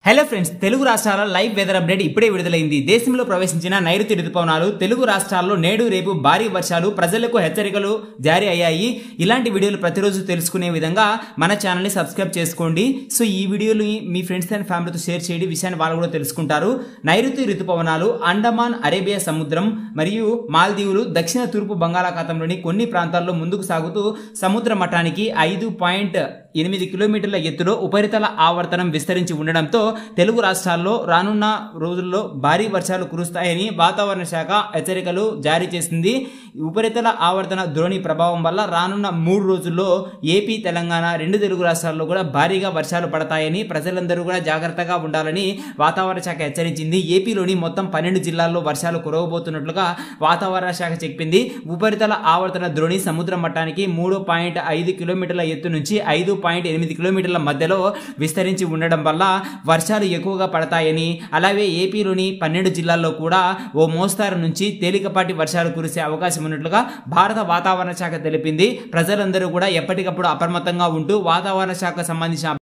hello friends Telugu రాష్ట్రాల live weather update ఇప్పుడే విడుదలైంది దేశంలో ప్రవేశించిన నైరుతి రుతుపవనాలు తెలుగు రాష్ట్రాల్లో నేడు రేపు భారీ వర్షాలు ప్రజలకు హెచ్చరికలు జారీ అయ్యాయి ఇలాంటి వీడియోలు ప్రతిరోజు తెలుసుకునే విధంగా మన ఛానల్ని సబ్స్క్రైబ్ చేసుకోండి సో ఈ వీడియోని మీ ఫ్రెండ్స్ అండ్ ఫ్యామిలీతో షేర్ చేయండి విషయాన్ని వాళ్ళు కూడా తెలుసుకుంటారు నైరుతి రుతుపవనాలు అండమాన్ అరేబియా సముద్రం మరియు మాల్దీవులు దక్షిణ తూర్పు బంగాళాఖాతంలోని కొన్ని ప్రాంతాల్లో ముందుకు సాగుతూ సముద్ర మట్టానికి ఐదు పాయింట్ ఎనిమిది కిలోమీటర్ల ఎత్తులో ఉపరితల ఆవర్తనం విస్తరించి ఉండడంతో తెలుగు రాష్ట్రాల్లో రానున్న రోజుల్లో భారీ వర్షాలు కురుస్తాయని వాతావరణ శాఖ హెచ్చరికలు జారీ చేసింది ఉపరితల ఆవర్తన ద్రోణి ప్రభావం వల్ల రానున్న మూడు రోజుల్లో ఏపీ తెలంగాణ రెండు తెలుగు రాష్ట్రాల్లో కూడా భారీగా వర్షాలు పడతాయని ప్రజలందరూ కూడా జాగ్రత్తగా ఉండాలని వాతావరణ శాఖ హెచ్చరించింది ఏపీలోని మొత్తం పన్నెండు జిల్లాల్లో వర్షాలు కురవబోతున్నట్లుగా వాతావరణ శాఖ చెప్పింది ఉపరితల ఆవర్తన ద్రోణి సముద్ర మట్టానికి మూడు పాయింట్ ఐదు కిలోమీటర్ల ఎత్తు నుంచి ఐదు పాయింట్ ఎనిమిది కిలోమీటర్ల మధ్యలో విస్తరించి ఉండడం వల్ల వర్షాలు ఎక్కువగా పడతాయని అలాగే ఏపీలోని పన్నెండు జిల్లాల్లో కూడా ఓ మోస్తారు నుంచి తేలికపాటి వర్షాలు కురిసే అవకాశం ఉన్నట్లుగా భారత వాతావరణ శాఖ తెలిపింది ప్రజలందరూ కూడా ఎప్పటికప్పుడు అప్రమత్తంగా ఉంటూ వాతావరణ శాఖ సంబంధించిన